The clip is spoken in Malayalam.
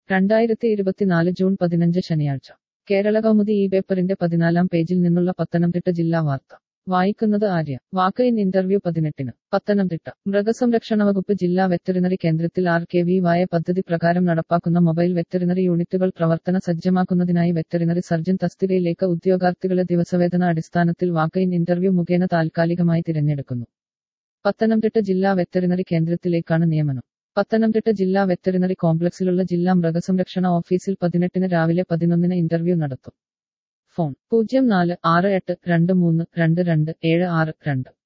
രണ്ടായിരത്തി ഇരുപത്തിനാല് ജൂൺ പതിനഞ്ച് ശനിയാഴ്ച കേരള കൗമുദി ഈ പേപ്പറിന്റെ പതിനാലാം പേജിൽ നിന്നുള്ള പത്തനംതിട്ട ജില്ലാ വാർത്ത വായിക്കുന്നത് ആര്യ വാക്ക് ഇൻ ഇന്റർവ്യൂ പതിനെട്ടിന് പത്തനംതിട്ട മൃഗസംരക്ഷണ വകുപ്പ് ജില്ലാ വെറ്ററിനറി കേന്ദ്രത്തിൽ ആർ കെ വി വായ പദ്ധതി പ്രകാരം നടപ്പാക്കുന്ന മൊബൈൽ വെറ്ററിനറി യൂണിറ്റുകൾ പ്രവർത്തന സജ്ജമാക്കുന്നതിനായി വെറ്ററിനറി സർജൻ തസ്തികയിലേക്ക് ഉദ്യോഗാർത്ഥികളെ ദിവസവേതന അടിസ്ഥാനത്തിൽ വാക്ക് ഇൻ ഇന്റർവ്യൂ മുഖേന താൽക്കാലികമായി തിരഞ്ഞെടുക്കുന്നു പത്തനംതിട്ട ജില്ലാ വെറ്ററിനറി കേന്ദ്രത്തിലേക്കാണ് നിയമനം പത്തനംതിട്ട ജില്ലാ വെറ്ററിനറി കോംപ്ലക്സിലുള്ള ജില്ലാ മൃഗസംരക്ഷണ ഓഫീസിൽ പതിനെട്ടിന് രാവിലെ പതിനൊന്നിന് ഇന്റർവ്യൂ നടത്തും ഫോൺ പൂജ്യം നാല് ആറ് എട്ട് രണ്ട് മൂന്ന് രണ്ട് രണ്ട് ഏഴ് ആറ് രണ്ട്